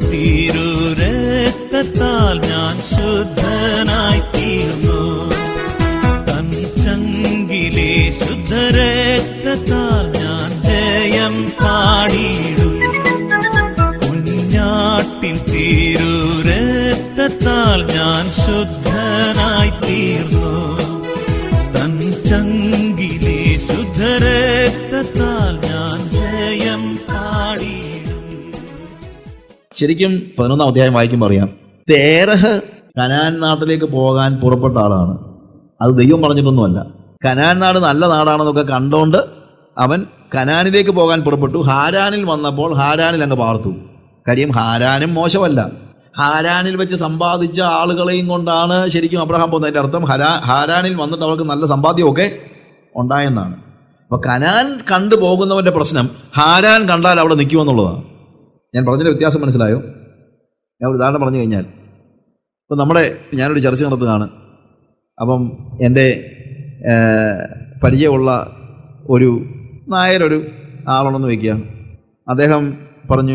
തീരുരക്തത്താൽ ഞാൻ ശുദ്ധനായി തീർന്നു തൻ ചങ്കിലെ ശുദ്ധരക്തത്താൽ ഞാൻ ജയം പാടിയിടും കുഞ്ഞാട്ടിൻ തീരുരക്തത്താൽ ഞാൻ ശുദ്ധനായി തീർന്നു തൻ ചങ്കിലെ ശുദ്ധരക്തത്താൽ ഞാൻ ജയം പാടിയിടും ശരിക്കും പതിനൊന്നാം അധ്യായം വായിക്കുമ്പോൾ അറിയാം തേരഹ് കനാൻ നാട്ടിലേക്ക് പോകാൻ പുറപ്പെട്ട ആളാണ് അത് ദൈവം പറഞ്ഞിട്ടൊന്നുമല്ല കനാൻ നാട് നല്ല നാടാണെന്നൊക്കെ കണ്ടോണ്ട് അവൻ കനാനിലേക്ക് പോകാൻ പുറപ്പെട്ടു ഹാരാനിൽ വന്നപ്പോൾ ഹാരാനിൽ അങ്ങ് പാർത്തു കാര്യം ഹാരാനും മോശമല്ല ഹാരാനിൽ വെച്ച് സമ്പാദിച്ച ആളുകളെയും കൊണ്ടാണ് ശരിക്കും അബ്രഹാം പോകുന്നതിൻ്റെ അർത്ഥം ഹരാ ഹാരാനിൽ വന്നിട്ട് അവർക്ക് നല്ല സമ്പാദ്യമൊക്കെ ഉണ്ടായെന്നാണ് അപ്പൊ കനാൻ കണ്ടു പോകുന്നവന്റെ പ്രശ്നം ഹാരാൻ കണ്ടാൽ അവിടെ നിൽക്കുമെന്നുള്ളതാണ് ഞാൻ പറഞ്ഞതിന്റെ വ്യത്യാസം മനസ്സിലായോ ഞാൻ ഒരു ഉദാഹരണം പറഞ്ഞു കഴിഞ്ഞാൽ ഇപ്പം നമ്മുടെ ഞാനൊരു ചർച്ച നടത്തുകയാണ് അപ്പം എൻ്റെ ഏഹ്, പരിചയമുള്ള ഒരു നായരൊരു ആളുണ്ടെന്ന് വയ്ക്കുക അദ്ദേഹം പറഞ്ഞു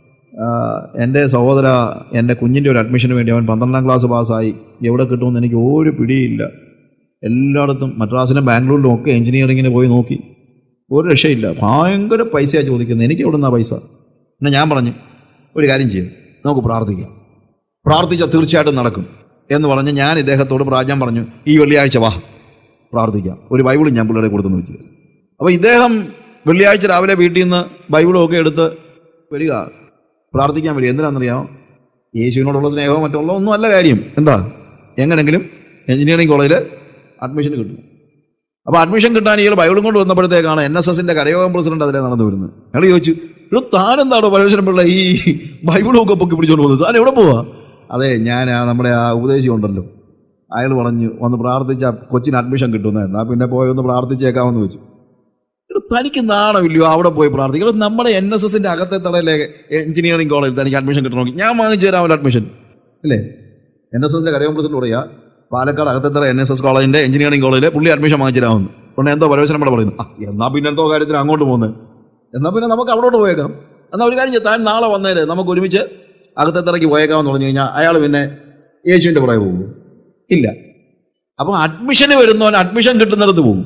ആഹ്, എൻ്റെ സഹോദര എൻ്റെ കുഞ്ഞിൻ്റെ ഒരു അഡ്മിഷന് വേണ്ടി അവൻ പന്ത്രണ്ടാം ക്ലാസ് പാസ്സായി എവിടെ കിട്ടുമെന്ന് എനിക്ക് ഒരു പിടിയില്ല എല്ലായിടത്തും മദ്രാസിലും ബാംഗ്ലൂരിലും ഒക്കെ എഞ്ചിനീയറിങ്ങിന് പോയി നോക്കി ഒരു രക്ഷയില്ല ഭയങ്കര പൈസയാണ് ചോദിക്കുന്നത് എനിക്ക് എവിടെ നിന്നാ പൈസ എന്നാൽ ഞാൻ പറഞ്ഞു ഒരു കാര്യം ചെയ്യും നമുക്ക് പ്രാർത്ഥിക്കാം പ്രാർത്ഥിച്ചാൽ തീർച്ചയായിട്ടും നടക്കും എന്ന് പറഞ്ഞ് ഞാൻ ഇദ്ദേഹത്തോട് പ്രാജ്ഞം പറഞ്ഞു ഈ വെള്ളിയാഴ്ച വാ പ്രാർത്ഥിക്കാം ഒരു ബൈബിളും ഞാൻ പിള്ളേരെ കൊടുത്തെന്ന് വെച്ചു അപ്പോൾ ഇദ്ദേഹം വെള്ളിയാഴ്ച രാവിലെ വീട്ടിൽ നിന്ന് ബൈബിളും ഒക്കെ എടുത്ത് വരിക പ്രാർത്ഥിക്കാൻ വരിക എന്തിനാണെന്നറിയാമോ യേശുവിനോടുള്ള സ്നേഹമോ മറ്റുള്ള ഒന്നും അല്ല കാര്യം എന്താ എങ്ങനെങ്കിലും എഞ്ചിനീയറിംഗ് കോളേജിൽ അഡ്മിഷൻ കിട്ടും അപ്പോൾ അഡ്മിഷൻ കിട്ടാൻ ഇയാൾ ബൈബിളും കൊണ്ട് വന്നപ്പോഴത്തേക്കാണ് എൻ എസ് എസിന്റെ കരയോഗം പ്രസിഡന്റ് അതിലെ നടന്നു വരുന്നത് അയാൾ ചോദിച്ചു ഇവിടെ താനെന്താണോ പരമേശ്വരൻ പിള്ള ഈ ബൈബിളും ഒക്കെ പൊക്കി പിടിച്ചോണ്ട് പോകുന്നത് താൻ എവിടെ പോവാ അതെ ഞാൻ ആ നമ്മുടെ ആ ഉപദേശി ഉണ്ടല്ലോ അയാൾ പറഞ്ഞു ഒന്ന് പ്രാർത്ഥിച്ച കൊച്ചിന് അഡ്മിഷൻ കിട്ടുന്നതായിരുന്നു ആ പിന്നെ പോയി ഒന്ന് പ്രാർത്ഥിച്ചേക്കാമെന്ന് വെച്ചു എടാ, തനിക്ക് നാണമില്ലയോ അവിടെ പോയി പ്രാർത്ഥിക്കണം എടാ, നമ്മുടെ എൻ എസ് എസിന്റെ അകത്തെ തടയിലെ എഞ്ചിനീയറിംഗ് കോളേജിൽ തനിക്ക് അഡ്മിഷൻ കിട്ടണമെങ്കിൽ ഞാൻ വാങ്ങിച്ചു തരാമല്ലോ അഡ്മിഷൻ അല്ലേ എൻ എസ് എസിന്റെ കരയോഗം പ്രസിഡന്റ് പറയാ Palakkad Akathethara N S S കോളേജിന്റെ എഞ്ചിനീയറിംഗ് കോളേജിൽ പുള്ളി അഡ്മിഷൻ വാങ്ങിച്ചു തരാമെന്ന് ഉടനെ എന്തോ പരമേശ്വരൻ ഇവിടെ പറയുന്നു ആ എന്നാ പിന്നെ എന്തോ കാര്യത്തിന് അങ്ങോട്ട് പോകുന്നത് എന്നാ പിന്നെ നമുക്ക് അവിടോട്ട് പോയേക്കാം എന്നാ ഒരു കാര്യം ചെയ്യ്, താൻ നാളെ വന്നേര് നമുക്ക് ഒരുമിച്ച് അകത്തത്തറയ്ക്ക് പോയേക്കാമെന്ന് പറഞ്ഞു കഴിഞ്ഞാൽ അയാൾ പിന്നെ യേശുവിന്റെ പുറകെ പോകും ഇല്ല അപ്പോൾ അഡ്മിഷന് വരുന്നവൻ അഡ്മിഷൻ കിട്ടുന്നിടത്ത് പോകും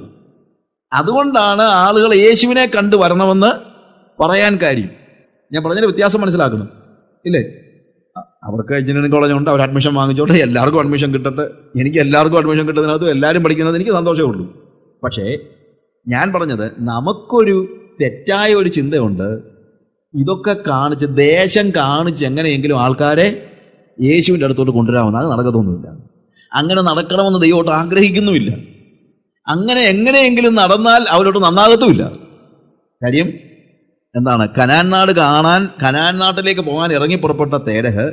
അതുകൊണ്ടാണ് ആളുകൾ യേശുവിനെ കണ്ടു വരണമെന്ന് പറയാൻ കാര്യം ഞാൻ പറഞ്ഞതിന്റെ വ്യത്യാസം മനസ്സിലാക്കണം ഇല്ലേ അ- അവർക്ക് എഞ്ചിനീയറിംഗ് കോളേജ് ഉണ്ട് അവർ അഡ്മിഷൻ വാങ്ങിച്ചോട്ടെ എല്ലാവർക്കും അഡ്മിഷൻ കിട്ടട്ടെ എനിക്ക് എല്ലാവർക്കും അഡ്മിഷൻ കിട്ടുന്നതിനകത്ത് എല്ലാവരും പഠിക്കുന്നത് എനിക്ക് സന്തോഷമേ ഉള്ളൂ പക്ഷേ ഞാൻ പറഞ്ഞത് നമുക്കൊരു തെറ്റായ ഒരു ചിന്തയുണ്ട് ഇതൊക്കെ കാണിച്ച് ദേശം കാണിച്ച് എങ്ങനെയെങ്കിലും ആൾക്കാരെ യേശുവിൻ്റെ അടുത്തോട്ട് കൊണ്ടുവരാമെന്ന് അത് നടക്കത്തൊന്നുമില്ല അങ്ങനെ നടക്കണമെന്ന് ദൈവോട്ട് ആഗ്രഹിക്കുന്നുമില്ല അങ്ങനെ എങ്ങനെയെങ്കിലും നടന്നാൽ അവരോട്ട് നന്നാകത്തുമില്ല കാര്യം എന്താണ് കനാൻ നാട് കാണാൻ കനാൻ നാട്ടിലേക്ക് പോകാൻ ഇറങ്ങി പുറപ്പെട്ട തേരഹ്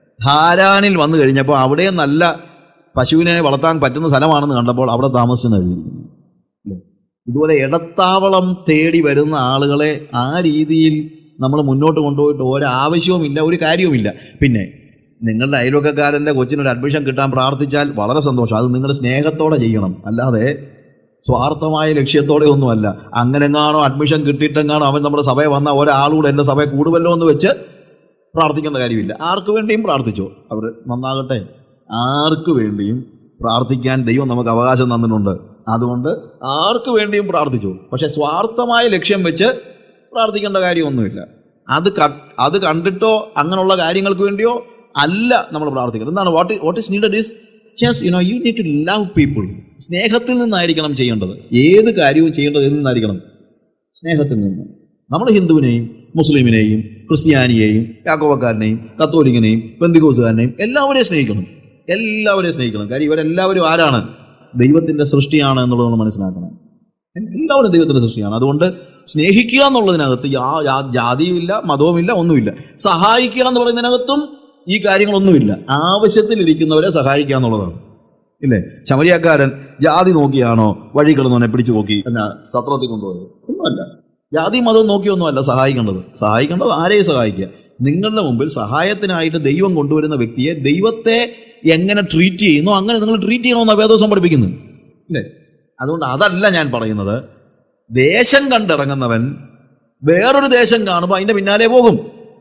ഹാരാനിൽ വന്നു കഴിഞ്ഞപ്പോൾ അവിടെ നല്ല പശുവിനെ വളർത്താൻ പറ്റുന്ന സ്ഥലമാണെന്ന് കണ്ടപ്പോൾ അവിടെ താമസിച്ചെന്ന് എഴുതിയിരിക്കുന്നു ഇല്ലേ? ഇതുപോലെ ഇടത്താവളം തേടി വരുന്ന ആളുകളെ ആ രീതിയിൽ നമ്മൾ മുന്നോട്ട് കൊണ്ടുപോയിട്ട് ഒരാവശ്യവുമില്ല ഒരു കാര്യവുമില്ല പിന്നെ നിങ്ങളുടെ അയൽവക്കക്കാരൻ്റെ കൊച്ചിനൊരു അഡ്മിഷൻ കിട്ടാൻ പ്രാർത്ഥിച്ചാൽ വളരെ സന്തോഷം അത് നിങ്ങൾ സ്നേഹത്തോടെ ചെയ്യണം അല്ലാതെ സ്വാർത്ഥമായ ലക്ഷ്യത്തോടെ ഒന്നുമല്ല അങ്ങനെങ്ങാണോ അഡ്മിഷൻ കിട്ടിയിട്ടെങ്ങാണോ അവൻ നമ്മുടെ സഭയെ വന്ന ഒരാളൂടെ എൻ്റെ സഭയെ കൂടുമല്ലോ എന്ന് വെച്ച് പ്രാർത്ഥിക്കേണ്ട കാര്യമില്ല ആർക്ക് വേണ്ടിയും പ്രാർത്ഥിച്ചോ അവർ നന്നാകട്ടെ ആർക്ക് വേണ്ടിയും പ്രാർത്ഥിക്കാൻ ദൈവം നമുക്ക് അവകാശം തന്നിട്ടുണ്ട് അതുകൊണ്ട് ആർക്ക് വേണ്ടിയും പ്രാർത്ഥിച്ചു പക്ഷെ സ്വാർത്ഥമായ ലക്ഷ്യം വെച്ച് പ്രാർത്ഥിക്കേണ്ട കാര്യമൊന്നുമില്ല അത് ക- അത് കണ്ടിട്ടോ അങ്ങനെയുള്ള കാര്യങ്ങൾക്ക് വേണ്ടിയോ അല്ല നമ്മൾ പ്രാർത്ഥിക്കുന്നത് എന്താണ് what what is needed is just you know you need to love people സ്നേഹത്തിൽ നിന്നായിരിക്കണം ചെയ്യേണ്ടത് ഏത് കാര്യവും ചെയ്യേണ്ടത് ഏതിൽ നിന്നായിരിക്കണം സ്നേഹത്തിൽ നിന്ന് നമ്മൾ ഹിന്ദുവിനെയും മുസ്ലിമിനെയും ക്രിസ്ത്യാനിയെയും യാക്കോബക്കാരനെയും കത്തോലിക്കനെയും ബന്ദിക്കോസുകാരനെയും എല്ലാവരെയും സ്നേഹിക്കണം എല്ലാവരെയും സ്നേഹിക്കണം കാര്യം ഇവരെല്ലാവരും ആരാണ് ദൈവത്തിന്റെ സൃഷ്ടിയാണ് എന്നുള്ളത് നമ്മൾ മനസ്സിലാക്കണം എല്ലാവരും ദൈവത്തിന്റെ സൃഷ്ടിയാണ് അതുകൊണ്ട് സ്നേഹിക്കുക എന്നുള്ളതിനകത്ത് യാ- യാ- ജാതിയുമില്ല മതവുമില്ല ഒന്നുമില്ല സഹായിക്കുക എന്ന് പറയുന്നതിനകത്തും ഈ കാര്യങ്ങളൊന്നുമില്ല ആവശ്യത്തിലിരിക്കുന്നവരെ സഹായിക്കുക എന്നുള്ളതാണ് ഇല്ലേ ശമരിയാക്കാരൻ ജാതി നോക്കിയാണോ വഴി കിടന്നവനെ പിടിച്ചു നോക്കി എന്നാ സത്രത്തിൽ കൊണ്ടുപോയത് ഒന്നുമല്ല ജാതി മതം നോക്കിയൊന്നുമല്ല സഹായിക്കേണ്ടത് സഹായിക്കേണ്ടത് ആരെയും സഹായിക്കുക നിങ്ങളുടെ മുമ്പിൽ സഹായത്തിനായിട്ട് ദൈവം കൊണ്ടുവരുന്ന വ്യക്തിയെ ദൈവത്തെ എങ്ങനെ ട്രീറ്റ് ചെയ്യുന്നു അങ്ങനെ നിങ്ങൾ ട്രീറ്റ് ചെയ്യണമെന്ന് വേദോസം പഠിപ്പിക്കുന്നത് ഇല്ലേ അതുകൊണ്ട് അതല്ല ഞാൻ പറയുന്നത് ദേശം കണ്ടിറങ്ങുന്നവൻ വേറൊരു ദേശം കാണുമ്പോൾ അതിന്റെ പിന്നാലെ പോകും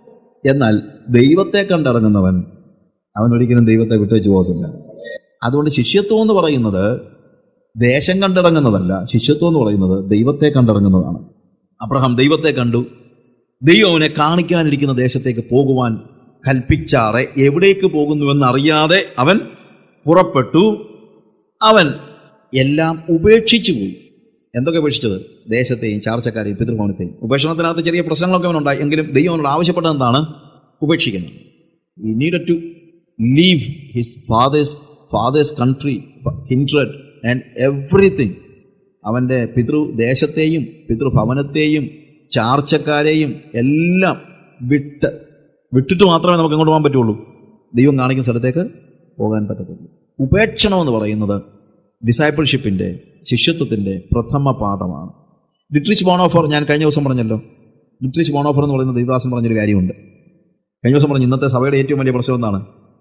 എന്നാൽ ദൈവത്തെ കണ്ടിറങ്ങുന്നവൻ അവൻ ഒരിക്കലും ദൈവത്തെ വിട്ടുവെച്ച് പോകത്തില്ല അതുകൊണ്ട് ശിഷ്യത്വം എന്ന് പറയുന്നത് ദേശം കണ്ടിറങ്ങുന്നതല്ല ശിഷ്യത്വം എന്ന് പറയുന്നത് ദൈവത്തെ കണ്ടിറങ്ങുന്നതാണ് അബ്രഹാം ദൈവത്തെ കണ്ടു ദൈവം അവനെ കാണിക്കാനിരിക്കുന്ന ദേശത്തേക്ക് പോകുവാൻ കൽപ്പിച്ചാറെ എവിടേക്ക് പോകുന്നുവെന്ന് അറിയാതെ അവൻ പുറപ്പെട്ടു അവൻ എല്ലാം ഉപേക്ഷിച്ചു പോയി എന്തൊക്കെ ഉപേക്ഷിച്ചത് ദേശത്തെയും ചാർച്ചക്കാരെയും പിതൃഭവനത്തെയും ഉപേക്ഷണത്തിനകത്ത് ചെറിയ പ്രശ്നങ്ങളൊക്കെ അവനുണ്ടായി എങ്കിലും ദൈവം അവനോട് ആവശ്യപ്പെട്ടത് എന്താണ് ഉപേക്ഷിക്കുന്നത് he needed to leave his father's father's country hindered and everything അവൻ്റെ പിതൃ ദേശത്തെയും പിതൃഭവനത്തെയും ചാർച്ചക്കാരെയും എല്ലാം വിട്ട് വിട്ടിട്ട് മാത്രമേ നമുക്ക് എങ്ങോട്ട് പോകാൻ പറ്റുള്ളൂ ദൈവം കാണിക്കുന്ന സ്ഥലത്തേക്ക് പോകാൻ പറ്റത്തുള്ളൂ ഉപേക്ഷണം എന്ന് പറയുന്നത് ഡിസൈപ്പിൾഷിപ്പിൻ്റെ ശിഷ്യത്വത്തിൻ്റെ പ്രഥമ പാഠമാണ് ഡിട്രിച്ച് ബോണോഫർ ഞാൻ കഴിഞ്ഞ ദിവസം പറഞ്ഞല്ലോ ഡിട്രിച്ച് ബോണോഫർ എന്ന് പറയുന്നത് ദൈവദാസൻ പറഞ്ഞൊരു കാര്യമുണ്ട് കഴിഞ്ഞ ദിവസം പറഞ്ഞു ഇന്നത്തെ സഭയുടെ ഏറ്റവും വലിയ പ്രശ്നം എന്താണ്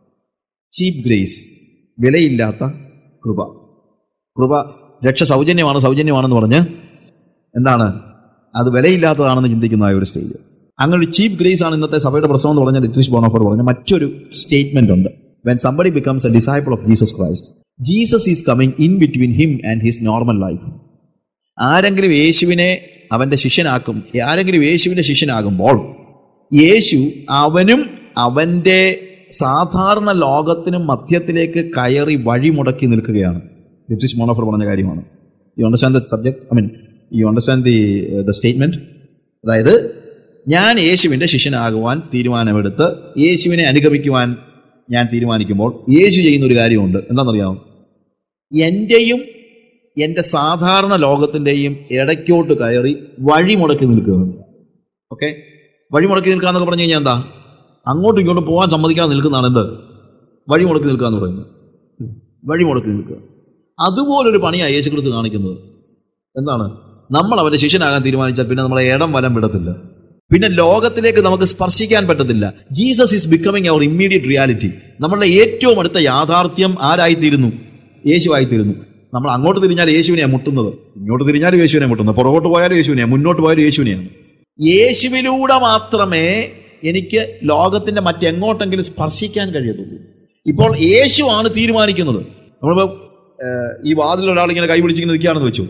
ചീപ്പ് ഗ്രേസ് വിലയില്ലാത്ത കൃപ കൃപ രക്ഷ സൗജന്യമാണ് സൗജന്യമാണെന്ന് പറഞ്ഞ് എന്താണ് അത് വിലയില്ലാത്തതാണെന്ന് ചിന്തിക്കുന്ന ആ ഒരു സ്റ്റേജ് അങ്ങനെ ഒരു ചീപ്പ് ഗ്രേസ് ആണ് ഇന്നത്തെ സഭയുടെ പ്രശ്നം എന്ന് പറഞ്ഞ ലിട്രിഷ് ബോണോഫർ പറഞ്ഞ മറ്റൊരു സ്റ്റേറ്റ്മെന്റ് ഉണ്ട് when somebody becomes a disciple of Jesus Christ Jesus is coming in between him and his normal life ആരെങ്കിലും യേശുവിനെ അവന്റെ ശിഷ്യനാക്കും ആരെങ്കിലും യേശുവിന്റെ ശിഷ്യനാകുമ്പോൾ യേശു അവനും അവന്റെ സാധാരണ ലോകത്തിനും മധ്യത്തിലേക്ക് കയറി വഴിമുടക്കി നിൽക്കുകയാണ് ലിറ്റിഷ് മോണോഫർ പറഞ്ഞ കാര്യമാണ് you understand the subject I mean you understand the the statement അതായത് ഞാൻ യേശുവിൻ്റെ ശിഷ്യനാകുവാൻ തീരുമാനമെടുത്ത് യേശുവിനെ അനുഗമിക്കുവാൻ ഞാൻ തീരുമാനിക്കുമ്പോൾ യേശു ചെയ്യുന്ന ഒരു കാര്യമുണ്ട് എന്താണെന്നറിയാമോ എൻ്റെയും എൻ്റെ സാധാരണ ലോകത്തിൻ്റെയും ഇടയ്ക്കോട്ട് കയറി വഴിമുടക്കി നിൽക്കുകയാണ് ഓക്കെ വഴിമുടക്കി നിൽക്കുക എന്നൊക്കെ പറഞ്ഞു കഴിഞ്ഞാൽ എന്താ അങ്ങോട്ടും ഇങ്ങോട്ടും പോകാൻ സമ്മതിക്കാതെ നിൽക്കുന്നതാണ് എന്ത് വഴിമുടക്കി നിൽക്കുക എന്ന് പറയുന്നത് വഴിമുടക്കി നിൽക്കുക അതുപോലൊരു പണിയാണ് യേശു ക്രിസ്തു കാണിക്കുന്നത് എന്താണ് നമ്മൾ അവന്റെ ശിഷ്യനാകാൻ തീരുമാനിച്ചാൽ പിന്നെ നമ്മളെ ഇടം വലം വിടത്തില്ല പിന്നെ ലോകത്തിലേക്ക് നമുക്ക് സ്പർശിക്കാൻ പറ്റത്തില്ല Jesus is becoming our immediate reality നമ്മളുടെ ഏറ്റവും അടുത്ത യാഥാർത്ഥ്യം ആരായിത്തീരുന്നു യേശു ആയിത്തീരുന്നു നമ്മൾ അങ്ങോട്ട് തിരിഞ്ഞാൽ യേശുവിനെയാണ് മുട്ടുന്നത് ഇങ്ങോട്ട് തിരിഞ്ഞാലും യേശുവിനെ മുട്ടുന്നത് പുറകോട്ട് പോയാലും യേശുവിനെയാണ് മുന്നോട്ട് പോയാലും യേശുവിനെയാണ് യേശുവിലൂടെ മാത്രമേ എനിക്ക് ലോകത്തിന്റെ മറ്റെങ്ങോട്ടെങ്കിലും സ്പർശിക്കാൻ കഴിയത്തുള്ളൂ ഇപ്പോൾ യേശു ആണ് തീരുമാനിക്കുന്നത് നമ്മളിപ്പോൾ ഏഹ്, ഈ വാതിൽ ഒരാൾ ഇങ്ങനെ കൈ പിടിച്ചിങ്ങനെ നിൽക്കുകയാണെന്ന് വെച്ചു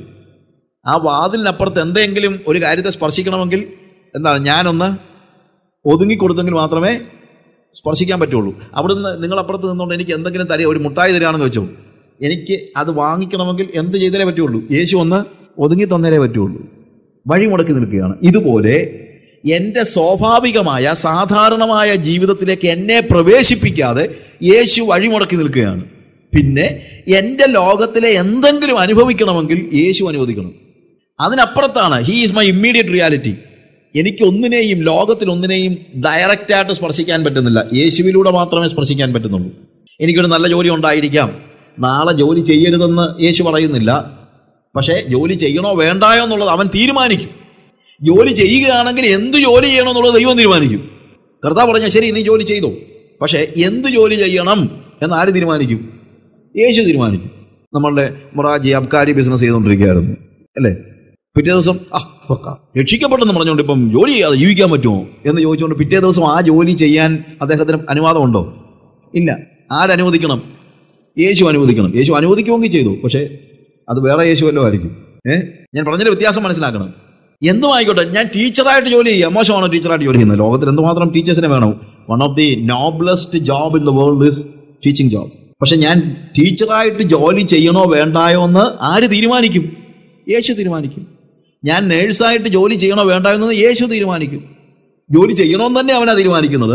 ആ വാതിലിനപ്പുറത്ത് എന്തെങ്കിലും ഒരു കാര്യത്തെ സ്പർശിക്കണമെങ്കിൽ എന്താണ് ഞാനൊന്ന് ഒതുങ്ങിക്കൊടുത്തെങ്കിൽ മാത്രമേ സ്പർശിക്കാൻ പറ്റുള്ളൂ അവിടുന്ന് നിങ്ങൾ അപ്പുറത്ത് നിന്നുകൊണ്ട് എനിക്ക് എന്തെങ്കിലും തരിക ഒരു മുട്ടായി തരികയാണെന്ന് വെച്ചു എനിക്ക് അത് വാങ്ങിക്കണമെങ്കിൽ എന്ത് ചെയ്താലേ പറ്റുള്ളൂ യേശു ഒന്ന് ഒതുങ്ങി തന്നേലേ പറ്റുള്ളൂ വഴി മുടക്കി നിൽക്കുകയാണ് ഇതുപോലെ എൻ്റെ സ്വാഭാവികമായ സാധാരണമായ ജീവിതത്തിലേക്ക് എന്നെ പ്രവേശിപ്പിക്കാതെ യേശു വഴിമുടക്കി നിൽക്കുകയാണ് പിന്നെ എൻ്റെ ലോകത്തിലെ എന്തെങ്കിലും അനുഭവിക്കണമെങ്കിൽ യേശു അനുവദിക്കണം അതിനപ്പുറത്താണ് he is my immediate reality എനിക്ക് ഒന്നിനെയും ലോകത്തിൽ ഒന്നിനെയും ഡയറക്റ്റായിട്ട് സ്പർശിക്കാൻ പറ്റുന്നില്ല യേശുവിലൂടെ മാത്രമേ സ്പർശിക്കാൻ പറ്റുന്നുള്ളൂ എനിക്കൊരു നല്ല ജോലി ഉണ്ടായിരിക്കാം നാളെ ജോലി ചെയ്യരുതെന്ന് യേശു പറയുന്നില്ല പക്ഷേ ജോലി ചെയ്യണോ വേണ്ടായോ എന്നുള്ളത് അവൻ തീരുമാനിക്കും ജോലി ചെയ്യുകയാണെങ്കിൽ എന്ത് ജോലി ചെയ്യണം എന്നുള്ളത് ദൈവം തീരുമാനിക്കും കർത്താവ് പറഞ്ഞ ശരി നീ ജോലി ചെയ്തോ പക്ഷേ എന്ത് ജോലി ചെയ്യണം എന്ന് ആര് തീരുമാനിക്കും യേശു തീരുമാനിക്കും നമ്മളുടെ മൊറാജി അബ്കാരി ബിസിനസ് ചെയ്തുകൊണ്ടിരിക്കുകയായിരുന്നു അല്ലേ പിറ്റേ ദിവസം ആ വെക്കാം. രക്ഷിക്കപ്പെട്ടെന്ന് പറഞ്ഞുകൊണ്ട് ഇപ്പം ജോലി ചെയ്യാതെ ജീവിക്കാൻ പറ്റുമോ എന്ന് ചോദിച്ചുകൊണ്ട് പിറ്റേ ദിവസം ആ ജോലി ചെയ്യാൻ അദ്ദേഹത്തിന് അനുവാദമുണ്ടോ ഇല്ല ആരനുവദിക്കണം യേശു അനുവദിക്കണം യേശു അനുവദിക്കുമെങ്കിൽ ചെയ്തു പക്ഷേ അത് വേറെ യേശു വല്ലോ ആയിരിക്കും ഏ ഞാൻ പറഞ്ഞതിന്റെ വ്യത്യാസം മനസ്സിലാക്കണം എന്തും ആയിക്കോട്ടെ ഞാൻ ടീച്ചറായിട്ട് ജോലി ചെയ്യാം മോശമാണോ ടീച്ചറായിട്ട് ജോലി ചെയ്യുന്നത് ലോകത്തിൽ എന്തുമാത്രം ടീച്ചേഴ്സിനെ വേണം one of the noblest job in the world is teaching job പക്ഷെ ഞാൻ ടീച്ചറായിട്ട് ജോലി ചെയ്യണോ വേണ്ടായോ എന്ന് ആര് തീരുമാനിക്കും യേശു തീരുമാനിക്കും ഞാൻ നേഴ്സായിട്ട് ജോലി ചെയ്യണോ വേണ്ടായോ എന്ന് യേശു തീരുമാനിക്കും ജോലി ചെയ്യണമെന്ന് തന്നെ അവനാ തീരുമാനിക്കുന്നത്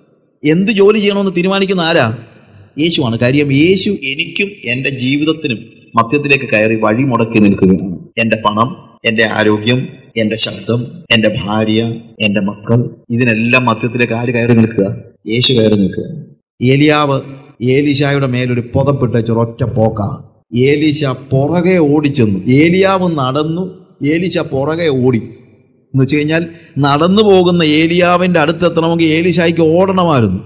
എന്ത് ജോലി ചെയ്യണമെന്ന് തീരുമാനിക്കുന്ന ആരാ യേശുവാണ് കാര്യം യേശു എനിക്കും എൻ്റെ ജീവിതത്തിനും മധ്യത്തിലേക്ക് കയറി വഴി മുടക്കി നിൽക്കുകയാണ് എൻ്റെ പണം എൻ്റെ ആരോഗ്യം എൻ്റെ ശബ്ദം എൻ്റെ ഭാര്യ എൻ്റെ മക്കൾ ഇതിനെല്ലാം മധ്യത്തിലേക്ക് ആര് കയറി നിൽക്കുക യേശു കയറി നിൽക്കുക ഏലിയാവ് ഏലീശായുടെ മേലൊരു പുതപ്പിട്ട ഒറ്റ പോക്ക ഏലീശ പുറകെ ഓടിച്ചെന്നു ഏലിയാവ് നടന്നു ഏലീശ പുറകെ ഓടി എന്ന് വെച്ച് കഴിഞ്ഞാൽ നടന്നു പോകുന്ന ഏലിയാവിന്റെ അടുത്തെത്തണമെങ്കിൽ ഏലീശായ്ക്ക് ഓടണമായിരുന്നു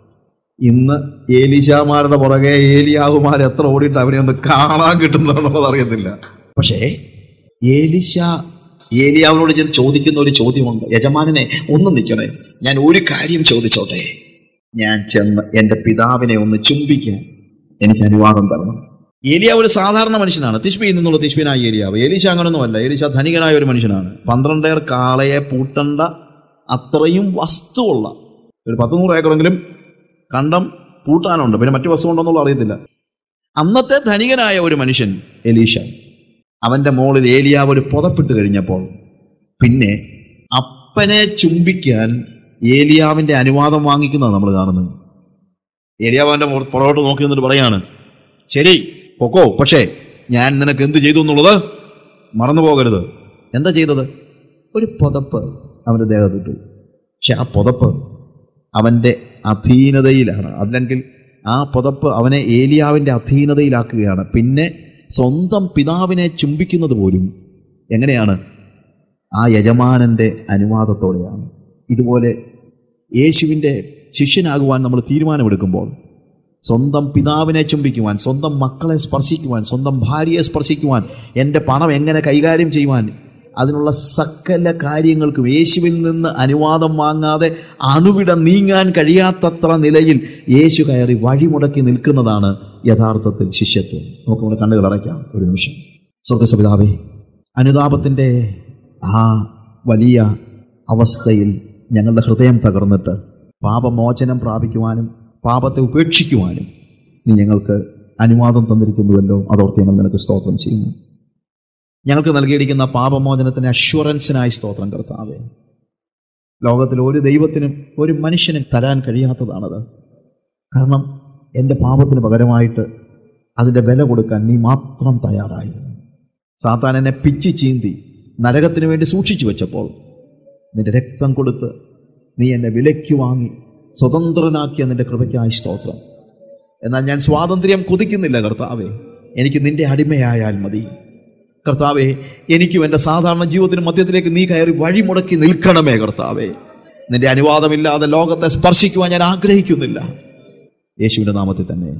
ഇന്ന് ഏലീശാമാരുടെ പുറകെ ഏലിയാവുമാർ എത്ര ഓടിയിട്ട് അവരെ ഒന്ന് കാണാൻ കിട്ടുന്നുണ്ടെന്നുള്ളത് അറിയത്തില്ല പക്ഷേ ഏലിശ ഏലിയാവിനോട് ചെന്ന് ചോദിക്കുന്ന ഒരു ചോദ്യമുണ്ട് യജമാനനെ ഒന്ന് നിൽക്കണേ ഞാൻ ഒരു കാര്യം ചോദിച്ചോട്ടെ ഞാൻ ചെന്ന് എൻ്റെ പിതാവിനെ ഒന്ന് ചുംബിക്കാൻ എനിക്ക് അനുവാദം തരണം ഏലിയാവ് ഒരു സാധാരണ മനുഷ്യനാണ് തിഷ്ബിയിൽ നിന്നുള്ള തിഷ്ബിനായ ഏലിയാവ് ഏലീശ അങ്ങനൊന്നുമല്ല ഏലീശ ധനികനായ ഒരു മനുഷ്യനാണ് പന്ത്രണ്ടേർ കാളയെ പൂട്ടണ്ട അത്രയും വസ്തുവുള്ള ഒരു പത്ത് നൂറ് ഏക്കറെങ്കിലും കണ്ടം പൂട്ടാനുണ്ട് പിന്നെ മറ്റു വസ്തു ഉണ്ടോന്നുള്ള അറിയത്തില്ല അന്നത്തെ ധനികനായ ഒരു മനുഷ്യൻ എലീഷ അവന്റെ മോളിൽ ഏലിയാവ് ഒരു പുതപ്പിട്ട് കഴിഞ്ഞപ്പോൾ പിന്നെ അപ്പനെ ചുംബിക്കാൻ ഏലിയാവിന്റെ അനുവാദം വാങ്ങിക്കുന്നതാണ് നമ്മൾ കാണുന്നത് ഏലിയാവ് അവന്റെ പുറ- പുറകോട്ട് നോക്കി നിന്നിട്ട് പറയാണ് ശരി പൊക്കോ പക്ഷേ ഞാൻ നിനക്ക് എന്ത് ചെയ്തു എന്നുള്ളത് മറന്നു പോകരുത് എന്താ ചെയ്തത് ഒരു പുതപ്പ് അവന്റെ ദേഹത്തിട്ടു പക്ഷെ ആ പുതപ്പ് അവന്റെ അധീനതയിലാണ് അല്ലെങ്കിൽ ആ പുതപ്പ് അവനെ ഏലിയാവിന്റെ അധീനതയിലാക്കുകയാണ് പിന്നെ സ്വന്തം പിതാവിനെ ചുംബിക്കുന്നത് പോലും എങ്ങനെയാണ് ആ യജമാനന്റെ അനുവാദത്തോടെയാണ് ഇതുപോലെ യേശുവിൻ്റെ ശിഷ്യനാകുവാൻ നമ്മൾ തീരുമാനമെടുക്കുമ്പോൾ സ്വന്തം പിതാവിനെ ചുംബിക്കുവാൻ സ്വന്തം മക്കളെ സ്പർശിക്കുവാൻ സ്വന്തം ഭാര്യയെ സ്പർശിക്കുവാൻ എൻ്റെ പണം എങ്ങനെ കൈകാര്യം ചെയ്യുവാൻ അതിനുള്ള സകല കാര്യങ്ങൾക്കും യേശുവിൽ നിന്ന് അനുവാദം വാങ്ങാതെ അണുവിട നീങ്ങാൻ കഴിയാത്തത്ര നിലയിൽ യേശു കയറി വഴിമുടക്കി നിൽക്കുന്നതാണ് യഥാർത്ഥത്തിൽ ശിഷ്യത്വം നമുക്ക് നമ്മുടെ കണ്ണുകൾ അടയ്ക്കാം ഒരു നിമിഷം സ്വർഗസപിതാവേ അനുതാപത്തിൻ്റെ ആ വലിയ അവസ്ഥയിൽ ഞങ്ങളുടെ ഹൃദയം തകർന്നിട്ട് പാപമോചനം പ്രാപിക്കുവാനും പാപത്തെ ഉപേക്ഷിക്കുവാനും നീ ഞങ്ങൾക്ക് അനുവാദം തന്നിരിക്കുന്നുവല്ലോ അതോർത്ത് ഞങ്ങൾ നിനക്ക് സ്തോത്രം ചെയ്യുന്നു ഞങ്ങൾക്ക് നൽകിയിരിക്കുന്ന പാപമോചനത്തിന് അഷ്വറൻസിനായി സ്തോത്രം കർത്താവേ ലോകത്തിൽ ഒരു ദൈവത്തിനും ഒരു മനുഷ്യനും തരാൻ കഴിയാത്തതാണത് കാരണം എൻ്റെ പാപത്തിന് പകരമായിട്ട് അതിൻ്റെ വില കൊടുക്കാൻ നീ മാത്രം തയ്യാറായി സാത്താൻ എന്നെ പിച്ചി ചീന്തി നരകത്തിന് വേണ്ടി സൂക്ഷിച്ചു വെച്ചപ്പോൾ നിന്റെ രക്തം കൊടുത്ത് നീ എന്നെ വിലയ്ക്ക് വാങ്ങി സ്വതന്ത്രനാക്കിയ നിന്റെ കൃപയ്ക്കായി സ്തോത്രം എന്നാൽ ഞാൻ സ്വാതന്ത്ര്യം കൊതിക്കുന്നില്ല കർത്താവേ എനിക്ക് നിന്റെ അടിമയായാൽ മതി കർത്താവേ എനിക്കും എൻ്റെ സാധാരണ ജീവിതത്തിന് മധ്യത്തിലേക്ക് നീ കയറി വഴിമുടക്കി നിൽക്കണമേ കർത്താവേ നിന്റെ അനുവാദമില്ലാതെ ലോകത്തെ സ്പർശിക്കുവാൻ ഞാൻ ആഗ്രഹിക്കുന്നില്ല യേശുവിൻ്റെ നാമത്തിൽ തന്നെ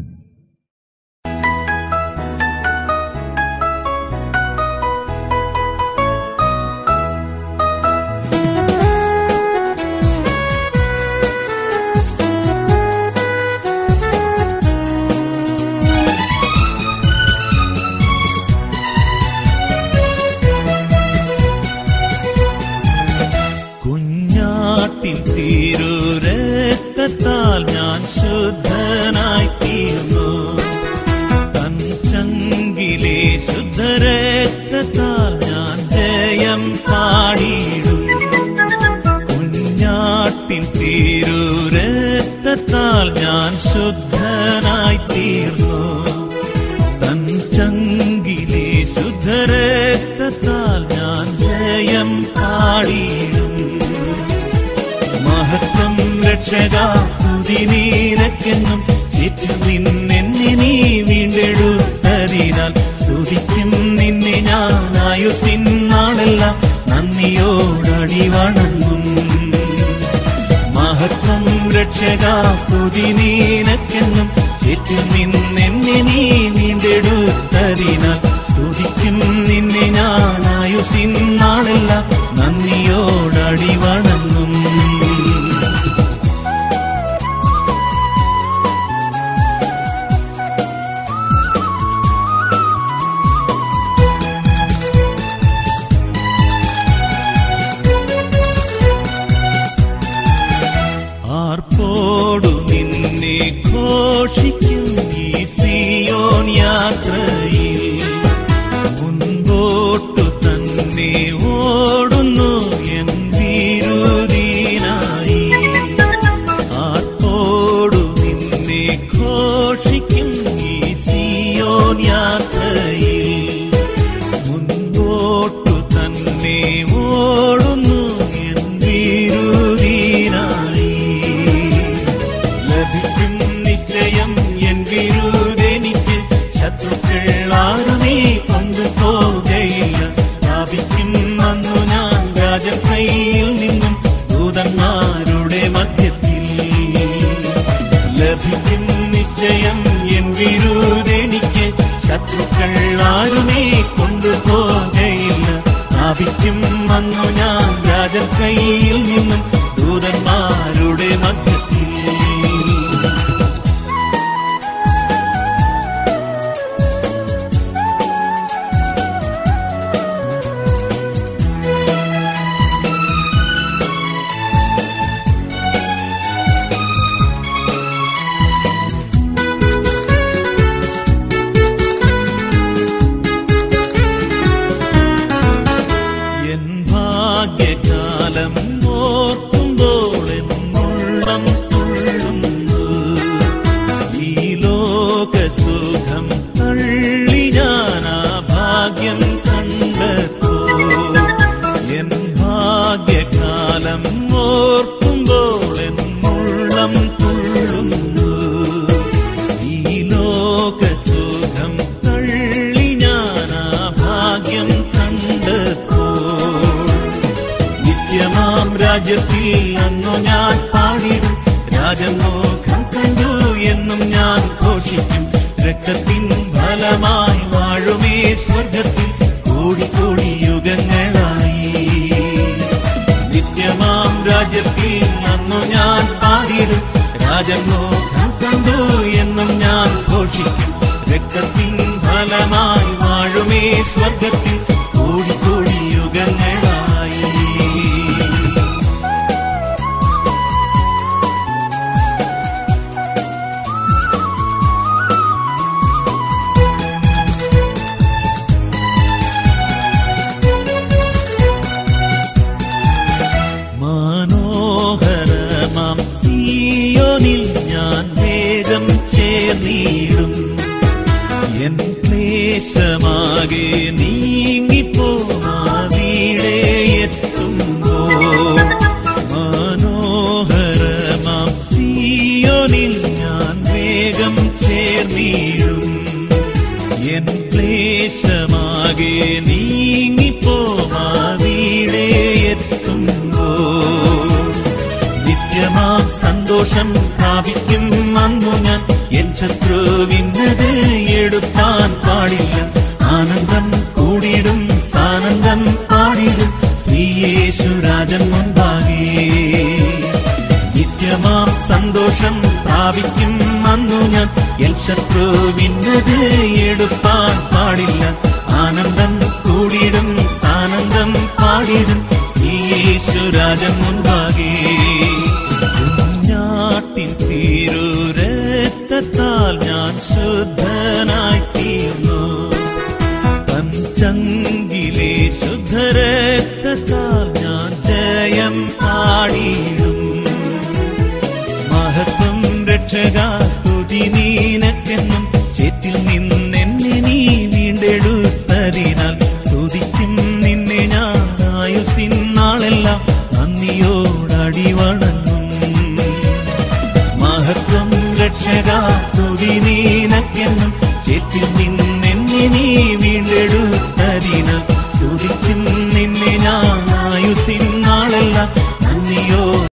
കുഞ്ഞാട്ടിൻ തീരുരക്തത്താൽ ഞാൻ ശുദ്ധനായി തീർന്നു തൻ ചങ്കിലെ ശുദ്ധരക്തത്താൽ ഞാൻ ജയം പാടിയിടും കുഞ്ഞാട്ടിൻ തീരുരക്തത്താൽ ഞാൻ ശുദ്ധനായി തീർന്നു തൻ ചങ്കിലെ ശുദ്ധരക്തത്താൽ ഞാൻ ജയം പാടിയിടും മഹത്വം രക്ഷക സ്തുതി നീരക്കെന്നും ചുറ്റും നിന്നെന്നെ നീ വീണ്ടെടുത്തതിനാൽ സ്തുതിക്കും നിന്നെ ഞാൻ ആയുസിന്നാളെല്ലാം നന്ദിയോടടി വണങ്ങും മഹത്വം രക്ഷക സ്തുതി നീനക്കെന്നും ചുറ്റും നിന്നെന്നെ നീ വീണ്ടെടുത്തതിനാൽ സ്തുതിക്കും നിന്നെ ഞാൻ ആയുസിന്നാളെല്ലാം നന്ദിയോടടി വണങ്ങും ആർപ്പോടു നിന്നെ ഘോഷിക്കും ഈ സിയോൻ യാത്രയിൽ മുൻപോട്ടു തന്നെ ഓടുന്നു എൻ വീ കാലം ഓർക്കുമ്പോൾ എന്നുള്ളം തുള്ളുന്നു ഈ ലോകസുഖം തള്ളി ഞാൻ ആ ഭാഗ്യം കണ്ടെത്തോ എൻ ഭാഗ്യകാലം ഓർക്കുമ്പോൾ എന്നുള്ളം തുള്ളുന്നു ഈ ലോകസുഖം തള്ളി ഞാൻ ആ ഭാഗ്യം കണ്ടെത്തോ നിത്യമാം രാജ്യത്തിൽ അന്നു ഞാൻ പാടിടും രാജമോഖം കണ്ടു എന്നും ഞാൻ ഘോഷിക്കും രക്തത്തിൻ ഫലമായി വാഴുമേ സ്വർഗത്തിൽ കോടി കോടി യുഗങ്ങളായി നിത്യമാം രാജ്യത്തിൽ അന്നു ഞാൻ പാടിടും രാജമോഖം കണ്ടു എന്നും ഞാൻ ഘോഷിക്കും രക്തത്തിൻ ഫലമായി വാഴുമേ സ്വർഗത്തിൽ കോടി കോടി യുഗങ്ങളായി മനോഹരമാം സിയോനിൽ ഞാൻ വേഗം ചേർന്നിടും എൻ ക്ലേശമാകെ നീങ്ങിപ്പോവിടെ എത്തുമ്പോൾ മനോഹരമാം സിയോനിൽ ഞാൻ വേഗം ചേർന്നിടും എൻ ക്ലേശമാകെ നീങ്ങിപ്പോവിടെ എത്തുമ്പോൾ നിത്യമാം സന്തോഷം പ്രാപിക്കും അന്നു ഞാൻ എൻ ശത്രുവിന്നത് എടുപ്പാൻ പാടില്ല ആനന്ദം കൂടിയിടും സാനന്ദം പാടിടും ശ്രീയേശുരാജൻ മുൻപാകെ നിത്യമാം സന്തോഷം പ്രാപിക്കും അന്നു ഞാൻ എൻ ശത്രുവിന്നത് എടുപ്പാൻ പാടില്ല ആനന്ദം കൂടിയിടും സാനന്ദം പാടിടും ശ്രീയേശുരാജൻ മുൻപാകെ കുഞ്ഞാട്ടിൻ തീരുരത്താൽ ഞാൻ ശുദ്ധനായി തീർന്നു പഞ്ചങ്കിലെ ശുദ്ധരക്തത്താൽ ഞാൻ ജയം പാടിയിടും മഹത്വം രക്ഷക സ്തുതി നീനക്കെന്നും ചേറ്റിൽ നിന്നെന്നെ നീ വീണ്ടെടുത്തതിനാൽ സ്തുതിക്കും നിന്നെ ഞാൻ ആയുസിന്നാളെല്ലാം നന്ദിയോടടി വണങ്ങും മഹത്വം രക്ഷക സ്തുതി നീനക്കെന്നും ചേറ്റിൽ നിന്നെന്നെ നീ വീണ്ടെടുത്തതിനാൽ സ്തുതിക്കും നിന്നെ ഞാൻ ആയുസിന്നാളെല്ലാം നന്ദിയോ